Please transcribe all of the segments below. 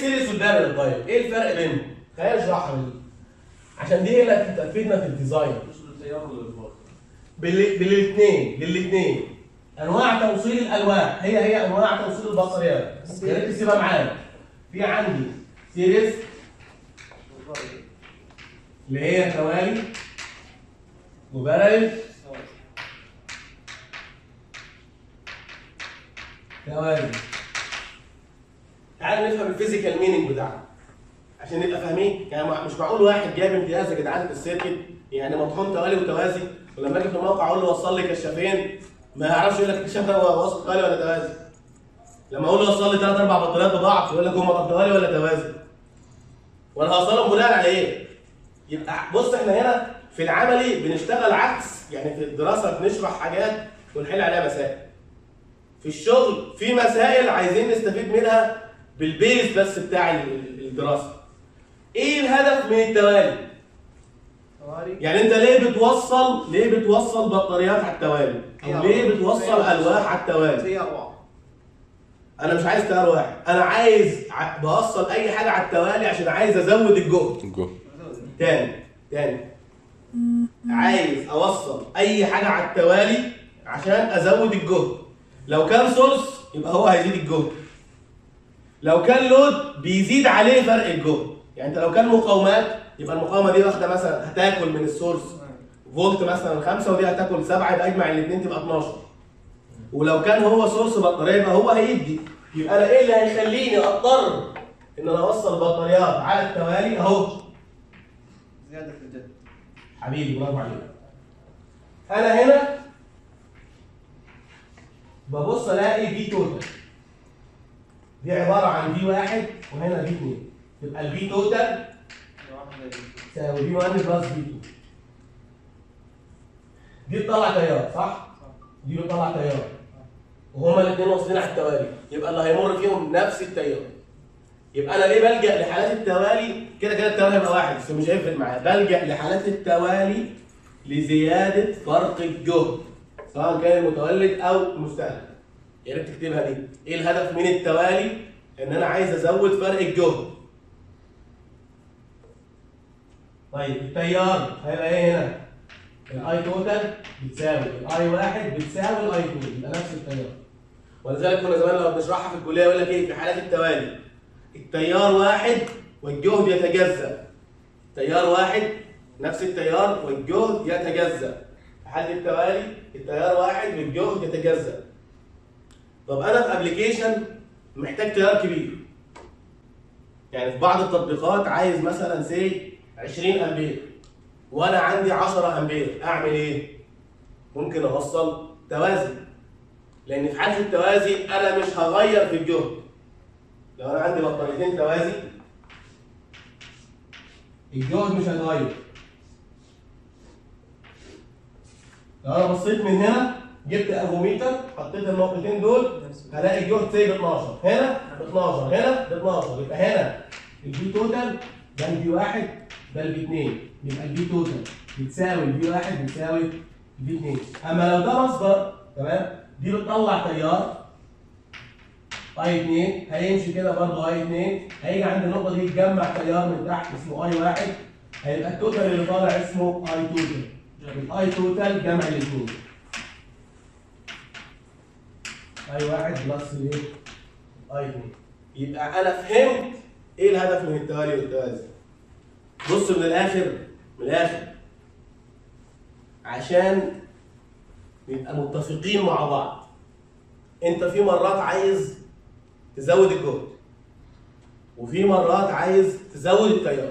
السيريس والبارل طيب ايه الفرق بينهم خلينا نشرحها دي عشان دي هي اللي هتفيدنا في الديزاين مش للتيار ولا للفولت بالاثنين للاثنين انواع توصيل الالواح هي هي انواع توصيل البطاريات يا ريت تسيبها معايا في عندي سيريس اللي هي توالي وبارل توالي تعال نفهم الفيزيكال مينينج بتاعها عشان نبقى فاهمين يعني مع- مش معقول واحد جايب امتياز يا جدعان في السيركت يعني مطحون توالي وتوازي ولما اجي في الموقع اقول له وصل لي كشافين ما يعرفش يقول لك الكشاف ده هو وصل توالي ولا توازي لما اقول له وصل لي ثلاث اربع بطاريات ببعض يقول لك هم طب توالي ولا توازي وانا هوصلهم بناء على ايه؟ يبقى بص احنا هنا في العملي بنشتغل عكس يعني في الدراسه بنشرح حاجات ونحل عليها مسائل في الشغل في مسائل عايزين نستفيد منها بالبيز بس بتاع ال- الدراسه ايه الهدف من التوالي يعني انت ليه بتوصل ليه بتوصل بطاريات على التوالي او ليه بتوصل الواح على التوالي تيار واحد انا مش عايز تيار واحد انا عايز ع- بوصل اي حاجه على التوالي عشان عايز ازود الجهد جو تاني تاني عايز اوصل اي حاجه على التوالي عشان ازود الجهد لو كان سورس يبقى هو هيزيد الجهد لو كان لود بيزيد عليه فرق الجهد يعني انت لو كان مقاومات يبقى المقاومه دي واخده مثلا هتاكل من السورس فولت مثلا 5 ودي هتاكل 7 يبقى اجمع الاثنين تبقى 12 ولو كان هو سورس بطاريه يبقى هو هيدي يبقى انا ايه اللي هيخليني اضطر ان انا اوصل بطاريات على التوالي اهو زياده في الجهد حبيبي برافو عليك انا هنا ببص الاقي في توتال دي عباره عن في واحد وهنا في اثنين يبقى الفي توتال تساوي في 1 بلس في 2 دي بتطلع تيار صح؟ دي بتطلع تيار وهما الاثنين واصلين على التوالي يبقى اللي هيمر فيهم نفس التيار يبقى انا ليه بلجا لحالات التوالي كده كده التيار هيبقى واحد بس مش هيفرق معايا بلجا لحالات التوالي لزياده فرق الجهد سواء كان المتولد او المستهلك يا ريت تكتبها دي ايه الهدف من التوالي ان انا عايز ازود فرق الجهد طيب التيار هيبقى ايه هنا الاي توتال بتساوي الاي واحد بتساوي الاي 2 يبقى نفس التيار ولذلك كنا زمان لما بنشرحها في الكليه يقول لك ايه في حالات التوالي التيار واحد والجهد يتجزأ تيار واحد نفس التيار والجهد يتجزأ في حالة التوالي التيار واحد والجهد يتجزأ طب انا في ابلكيشن محتاج تيار كبير يعني في بعض التطبيقات عايز مثلا سي 20 امبير وانا عندي 10 امبير اعمل ايه ممكن اوصل توازي لان في حاله التوازي انا مش هغير في الجهد لو انا عندي بطاريتين توازي الجهد مش هيتغير لو انا بصيت من هنا جبت افوميتر حطيت النقطتين دول هلاقي الجهد سايب 12 هنا ب 12 هنا ب 12 يبقى هنا البي توتال ده البي واحد ده البي 2 يبقى البي توتال بتساوي البي واحد بتساوي البي 2 اما لو ده مصدر تمام دي بتطلع تيار اي 2 هيمشي كده برضه اي 2 هيجي عند النقطه دي يتجمع تيار من تحت اسمه اي واحد هيبقى التوتال اللي طالع اسمه اي توتال الاي توتال جمع الاثنين اي واحد بلس الايه؟ اي 2 يبقى انا فهمت ايه الهدف من التوالي والتوازي بص من الاخر من الاخر عشان نبقى متفقين مع بعض انت في مرات عايز تزود الجهد وفي مرات عايز تزود التيار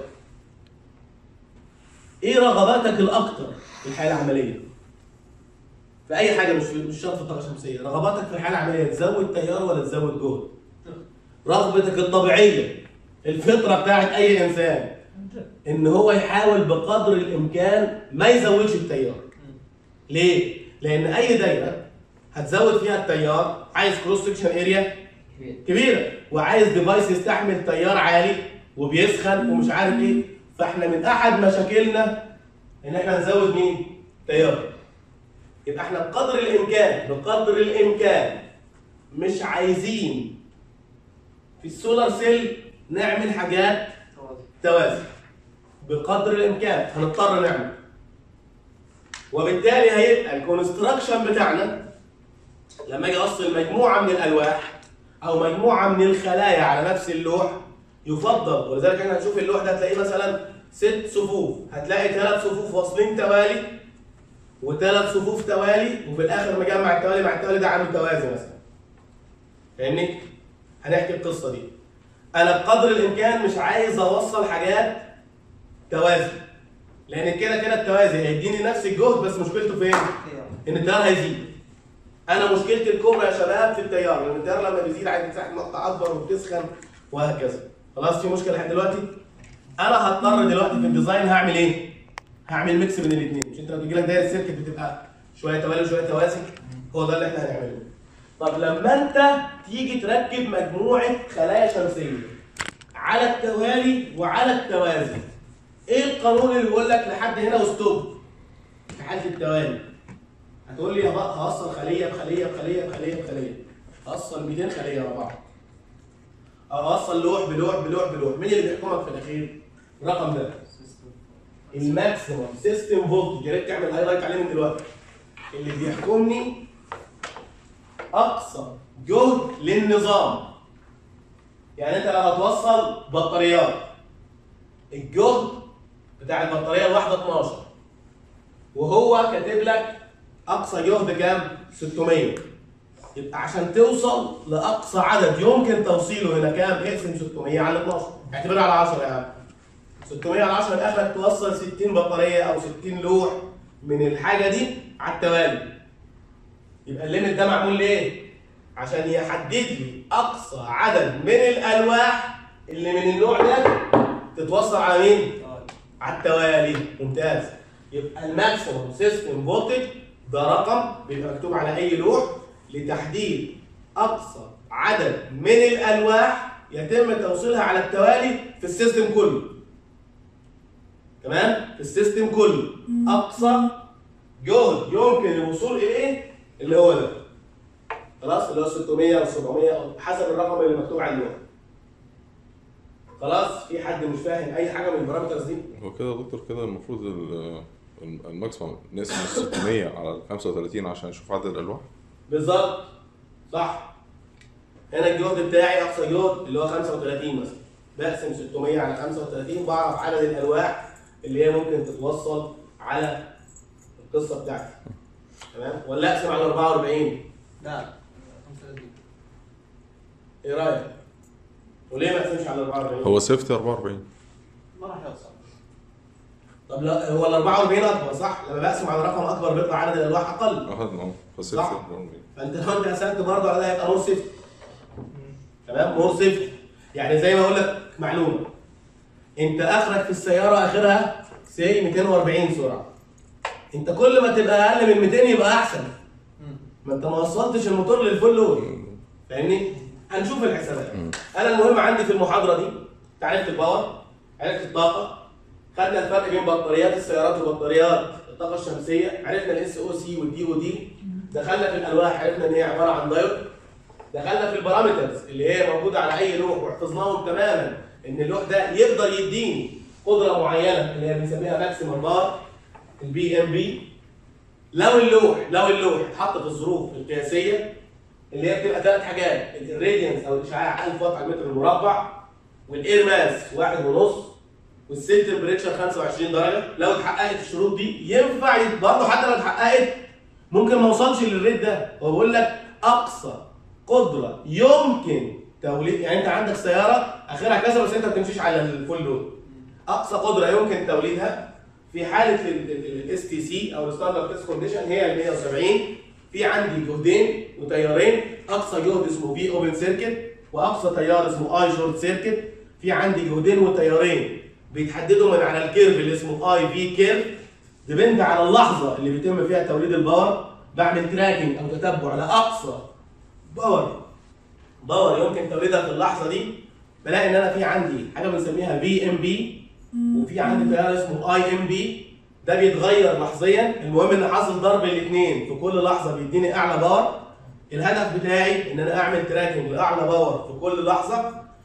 ايه رغباتك الاكتر في الحياه العمليه في اي حاجه مش مش شرط في الطاقه الشمسيه رغباتك في الحياه العمليه تزود تيار ولا تزود جهد رغبتك الطبيعيه الفطره بتاعت اي انسان ان هو يحاول بقدر الامكان ما يزودش التيار ليه لان اي دايره هتزود فيها التيار عايز كروس سكشن اريا كبيره وعايز ديفايس يستحمل تيار عالي وبيسخن ومش عارف ايه فاحنا من احد مشاكلنا ان احنا نزود مين تيار يبقى احنا بقدر الامكان بقدر الامكان مش عايزين في السولار سيل نعمل حاجات توازي توازي بقدر الامكان هنضطر نعمل وبالتالي هيبقى الكونستراكشن بتاعنا لما اجي اوصل مجموعه من الالواح او مجموعه من الخلايا على نفس اللوح يفضل ولذلك احنا هنشوف اللوح ده هتلاقيه مثلا ست صفوف هتلاقي ثلاث صفوف واصلين توالي وثلاث صفوف توالي وفي الاخر مجمع التوالي مع التوالي ده عامل توازي مثلا فاهمني؟ هنحكي القصه دي انا بقدر الامكان مش عايز اوصل حاجات توازي لان كده كده التوازي هيديني نفس الجهد بس مشكلته فين؟ خيار ان التيار هيزيد انا مشكلتي الكبرى يا شباب في التيار لان التيار لما بيزيد عايز مساحه مقطع اكبر وبتسخن وهكذا خلاص في مشكله لحد دلوقتي انا هضطر دلوقتي في الديزاين هعمل ايه هعمل ميكس بين الاثنين مش انت لما بيجي لك دايره سيركت بتبقى شويه توالي وشويه توازي هو ده اللي احنا هنعمله طب لما انت تيجي تركب مجموعه خلايا شمسيه على التوالي وعلى التوازي ايه القانون اللي بيقول لك لحد هنا وستوب في حاله التوالي هتقول لي يا بقى هوصل خليه بخليه بخليه بخليه بخليه هوصل 200 خليه ورا بعض او هوصل لوح بلوح بلوح بلوح مين اللي بيحكمك في الاخير؟ الرقم ده الماكسيموم سيستم فولت يا ريت تعمل هايلايت عليه من دلوقتي اللي بيحكمني اقصى جهد للنظام يعني انت لو هتوصل بطاريات الجهد بتاع البطاريه الواحده 12 وهو كاتب لك اقصى جهد كام 600 يبقى عشان توصل لاقصى عدد يمكن توصيله هنا كام اقسم 600 على 12 اعتبرها على 10 يا عم 600 على 10 اخرك توصل 60 بطاريه او 60 لوح من الحاجه دي على التوالي يبقى الليمت ده معمول ليه؟ عشان يحدد لي اقصى عدد من الالواح اللي من النوع ده تتوصل على مين؟ على التوالي ممتاز يبقى الماكسيموم سيستم فولتج ده رقم بيبقى مكتوب على اي لوح لتحديد اقصى عدد من الالواح يتم توصيلها على التوالي في السيستم كله تمام في السيستم كله اقصى جهد يمكن الوصول اليه اللي هو ده خلاص اللي هو 600 او 700 أو حسب الرقم اللي مكتوب على اللوح خلاص في حد مش فاهم اي حاجه من البارامترز دي هو كده يا دكتور كده المفروض ال- الم- الماكسيمم نقسم ال 600 على ال 35 عشان نشوف عدد الالواح بالظبط صح هنا الجهد بتاعي اقصى جهد اللي هو 35 مثلا بقسم 600 على 35 بعرف عدد الالواح اللي هي ممكن تتوصل على القصه بتاعتي تمام ولا اقسم على 44 لا 35 ايه رايك؟ وليه ما اقسمش على 44 هو سيفتي 44 ما راح يوصل طب لا هو ال 44 اكبر صح؟ لما بقسم على رقم اكبر بيطلع عدد الالواح اقل اخدنا اه فسيفتي صح. 44 فانت لو انت قسمت برضه على ده هيبقى مور سيفتي تمام مور سيفتي يعني زي ما اقول لك معلومه انت اخرك في السياره اخرها سي 240 سرعه انت كل ما تبقى اقل من 200 يبقى احسن ما انت ما وصلتش الموتور للفول لود فاهمني هنشوف الحسابات انا المهم عندي في المحاضره دي انت عرفت الباور عرفت الطاقه خدنا الفرق بين بطاريات السيارات وبطاريات الطاقه الشمسيه عرفنا الاس او سي والدي او دي دخلنا في الالواح عرفنا ان هي عباره عن دايود دخلنا في البارامترز اللي هي موجوده على اي لوح وحفظناهم تماما ان اللوح ده يقدر يديني قدره معينه اللي هي بنسميها ماكسيمم بار البي ام بي لو اللوح لو اللوح اتحط في الظروف القياسيه اللي هي بتبقى ثلاث حاجات الراديانس او الاشعاع 1000 واط على المتر المربع والاير ماس واحد ونص والسيل تمبريتشر 25 درجه لو اتحققت الشروط دي ينفع يت- برضه حتى لو اتحققت ممكن ما اوصلش للريت ده هو بيقول لك اقصى قدره يمكن توليد يعني انت عندك سياره اخرها كذا بس انت ما بتمشيش على الفول لود اقصى قدره يمكن توليدها في حاله الاس تي سي او الستاندرد تيست كونديشن هي ال 170 في عندي جهدين وتيارين اقصى جهد اسمه في اوبن سيركت واقصى تيار اسمه اي شورت سيركت في عندي جهدين وتيارين بيتحددوا من على الكيرف اللي اسمه اي في كيرف ديبند على اللحظه اللي بيتم فيها توليد الباور بعمل تراكنج او تتبع لاقصى باور باور يمكن توليدها في اللحظه دي بلاقي ان انا في عندي حاجه بنسميها في ام بي وفي عندي تيار اسمه اي ام بي ده بيتغير لحظيا المهم ان حاصل ضرب الاثنين في كل لحظه بيديني اعلى باور الهدف بتاعي ان انا اعمل تراكنج لاعلى باور في كل لحظه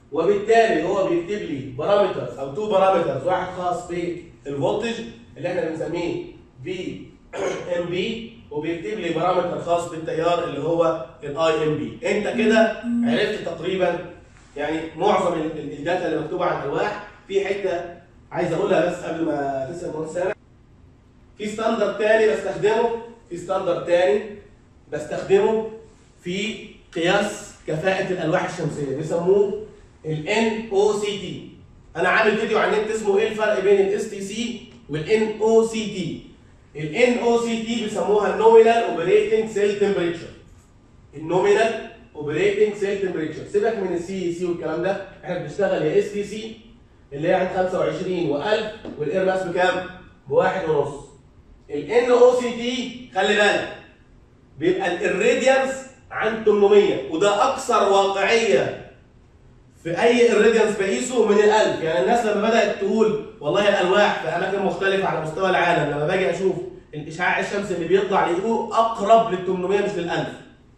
وبالتالي هو بيكتب لي بارامترز او تو بارامترز واحد خاص بالفولتج اللي احنا بنسميه في ام بي وبيكتب لي بارامتر خاص بالتيار اللي هو الاي ام بي انت كده عرفت تقريبا يعني معظم ال- ال- الداتا اللي مكتوبه على الالواح في حته عايز اقولها بس قبل ما تسال المهندس سامح في ستاندرد تاني بستخدمه في ستاندرد تاني بستخدمه في قياس كفاءة الألواح الشمسية بيسموه ال NOCT أنا عامل فيديو على النت اسمه إيه الفرق بين ال STC وال NOCT ال NOCT بيسموها Nominal Operating Cell Temperature النومينال اوبريتنج سيل تمبريتشر سيبك من السي سي والكلام ده احنا بنشتغل يا اس تي سي اللي هي عند 25 و1000 والاير ماس بكام؟ بواحد ونص الان او سي تي خلي بالك بيبقى الراديانس عن 800 وده اكثر واقعيه في اي الراديانس بقيسه من ال1000 يعني الناس لما بدات تقول والله الالواح في اماكن مختلفه على مستوى العالم لما باجي اشوف الاشعاع الشمسي اللي بيطلع يقول اقرب لل 800 مش لل1000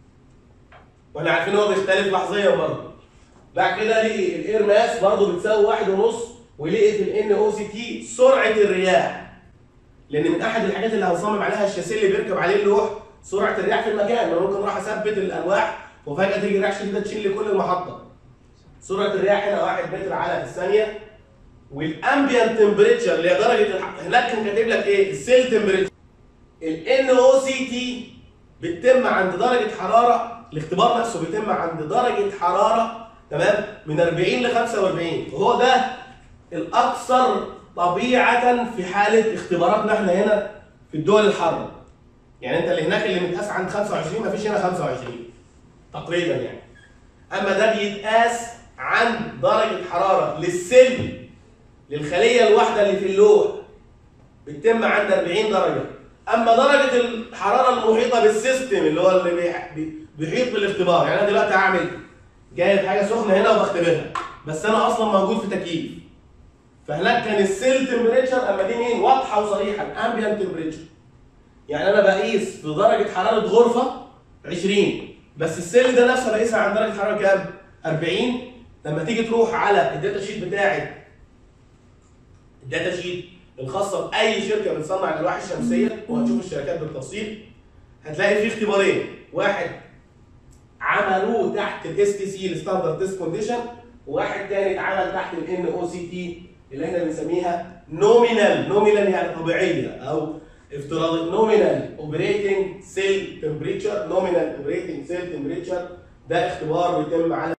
واحنا عارفين هو بيختلف لحظيا برضه بعد كده لقي الاير ماس برضه بتساوي واحد ونص ولقي في الان او سي تي سرعه الرياح لان من احد الحاجات اللي هنصمم عليها الشاسيه اللي بيركب عليه اللوح سرعه الرياح في المكان انا ممكن اروح اثبت الالواح وفجاه تيجي رياح شديده تشيل لي كل المحطه سرعه الرياح هنا 1 متر على الثانيه والامبيانت تمبريتشر اللي هي درجه الح... هناك كان كاتب لك ايه السيل تمبريتشر الان او سي تي بتتم عند درجه حراره الاختبار نفسه بيتم عند درجه حراره تمام من 40 ل 45 وهو ده الاكثر طبيعه في حاله اختباراتنا احنا هنا في الدول الحاره يعني انت اللي هناك اللي متقاس عند 25 مفيش هنا 25 تقريبا يعني اما ده بيتقاس عند درجه حراره للسلم للخليه الواحده اللي في اللوح بتتم عند 40 درجه اما درجه الحراره المحيطه بالسيستم اللي هو اللي بيح- بي- بيحيط بالاختبار يعني انا دلوقتي هعمل جايب حاجه سخنه هنا وبختبرها بس انا اصلا موجود في تكييف فهناك كان السيل تمبريتشر اما دي مين واضحه وصريحه الامبيانت تمبريتشر يعني انا بقيس في درجه حراره غرفه 20 بس السيل ده نفسه بقيسها عند درجه حراره كام 40 لما تيجي تروح على الداتا شيت بتاعت الداتا شيت الخاصه باي شركه بتصنع الالواح الشمسيه وهتشوف الشركات بالتفصيل هتلاقي فيه اختبارين واحد عملوه تحت الاس تي سي الستاندرد تيست كونديشن وواحد تاني اتعمل تحت الان او سي تي اللي احنا بنسميها نومينال نومينال يعني طبيعيه او افتراضي نومينال اوبريتنج سيل تمبريتشر نومينال اوبريتنج سيل تمبريتشر ده اختبار بيتم على